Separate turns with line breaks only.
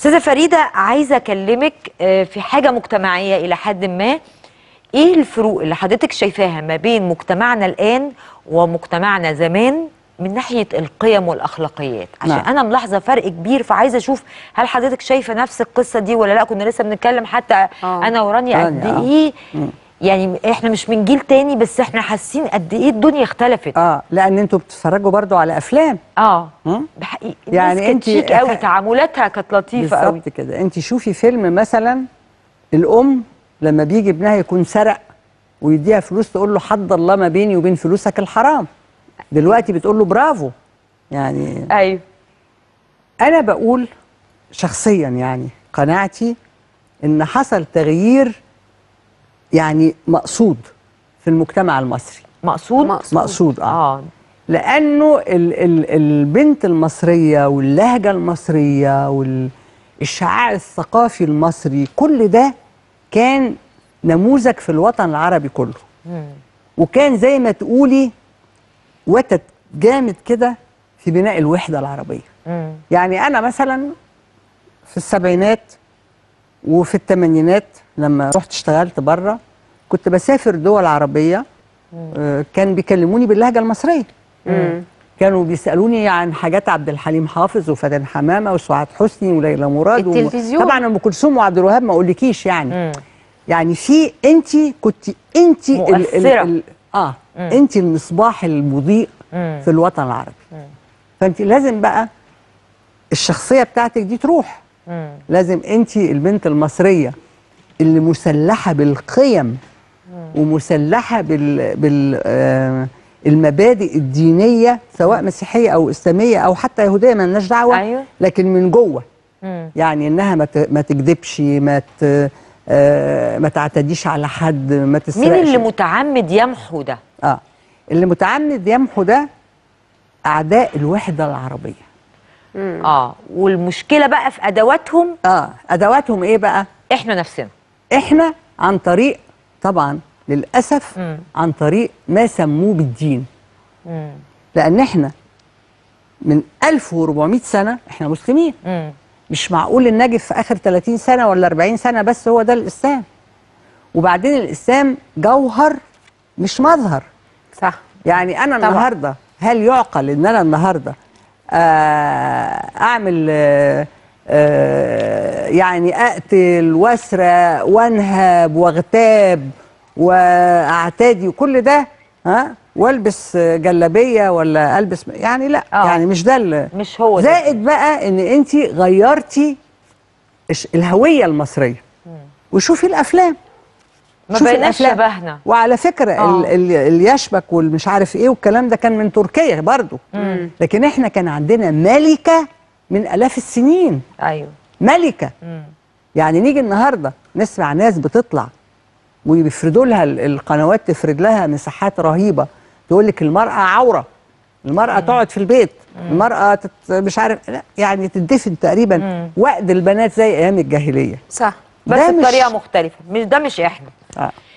استاذه فريده عايزه اكلمك آه، في حاجه مجتمعيه الى حد ما ايه الفروق اللي حضرتك شايفاها ما بين مجتمعنا الان ومجتمعنا زمان من ناحيه القيم والاخلاقيات عشان
نعم.
انا ملاحظه فرق كبير فعايزه اشوف هل حضرتك شايفه نفس القصه دي ولا لا كنا لسه بنتكلم حتى
آه.
انا ورانيا قد
رانيا، آه.
ايه يعني احنا مش من جيل تاني بس احنا حاسين قد ايه الدنيا اختلفت
اه لان انتوا بتتفرجوا برضو على افلام
اه
مم.
بحقيقي
يعني
يعني انت
انت-
شيك قوي تعاملاتها كانت لطيفه قوي
بالظبط كده انت شوفي فيلم مثلا الام لما بيجي ابنها يكون سرق ويديها فلوس تقول له حد الله ما بيني وبين فلوسك الحرام دلوقتي بتقول له برافو يعني
ايوه
انا بقول شخصيا يعني قناعتي ان حصل تغيير يعني مقصود في المجتمع المصري
مقصود
مقصود.
مقصود اه
اه
لانه ال ال البنت المصريه واللهجه المصريه والشعاع الثقافي المصري كل ده كان نموذج في الوطن العربي كله وكان زي ما تقولي وتد جامد كده في بناء الوحده العربيه
مم.
يعني انا مثلا في السبعينات وفي الثمانينات لما رحت اشتغلت بره كنت بسافر دول عربيه آه، كان بيكلموني باللهجه المصريه كانوا بيسالوني عن حاجات عبد الحليم حافظ وفاتن حمامه وسعاد حسني وليلى مراد وم-
التلفزيون.
طبعا ام كلثوم وعبد الوهاب ما اقولكيش يعني
مم.
يعني في انت كنت انت
مؤثرة.
اه انت المصباح المضيء
مم.
في الوطن العربي فانت لازم بقى الشخصيه بتاعتك دي تروح
مم.
لازم انت البنت المصريه اللي مسلحه بالقيم ومسلحه بال, بال آه المبادئ الدينيه سواء مسيحيه او اسلاميه او حتى يهوديه ما لناش دعوه
أيوة.
لكن من جوه
مم.
يعني انها ما ت- ما تكذبش ما ت- آه، ما تعتديش على حد ما تسرقش
مين اللي متعمد يمحو ده
اه اللي متعمد يمحو ده اعداء الوحده العربيه
اه والمشكله بقى في ادواتهم
اه ادواتهم ايه بقى
احنا نفسنا
احنا عن طريق طبعا للاسف
مم.
عن طريق ما سموه بالدين
مم.
لان احنا من 1400 سنه احنا مسلمين
مم.
مش معقول النجف في اخر 30 سنه ولا 40 سنه بس هو ده الاسلام وبعدين الاسلام جوهر مش مظهر
صح
يعني انا
طبعا.
النهارده هل يعقل ان انا النهارده آه، اعمل آه، آه، يعني اقتل واسرق وانهب واغتاب واعتدي وكل ده ها والبس جلابيه ولا البس يعني لا
آه.
يعني مش ده ال-
مش هو ده.
زائد بقى ان انت غيرتي الش- الهويه المصريه وشوفي الافلام
ما
شوفي
بقيناش
الأفلام.
شبهنا
وعلى فكره
آه.
ال- ال- اللي يشبك والمش عارف ايه والكلام ده كان من تركيا برضو لكن احنا كان عندنا ملكه من الاف السنين
ايوه
ملكه
مم.
يعني نيجي النهارده نسمع ناس بتطلع ويفردوا لها ال- القنوات تفرد لها مساحات رهيبه تقول لك المراه عوره المراه تقعد في البيت المراه تت مش عارف لا يعني تدفن تقريبا وقت البنات زي ايام الجاهليه
صح
بس
ده مش-
بطريقه مختلفه مش ده مش احنا
آه.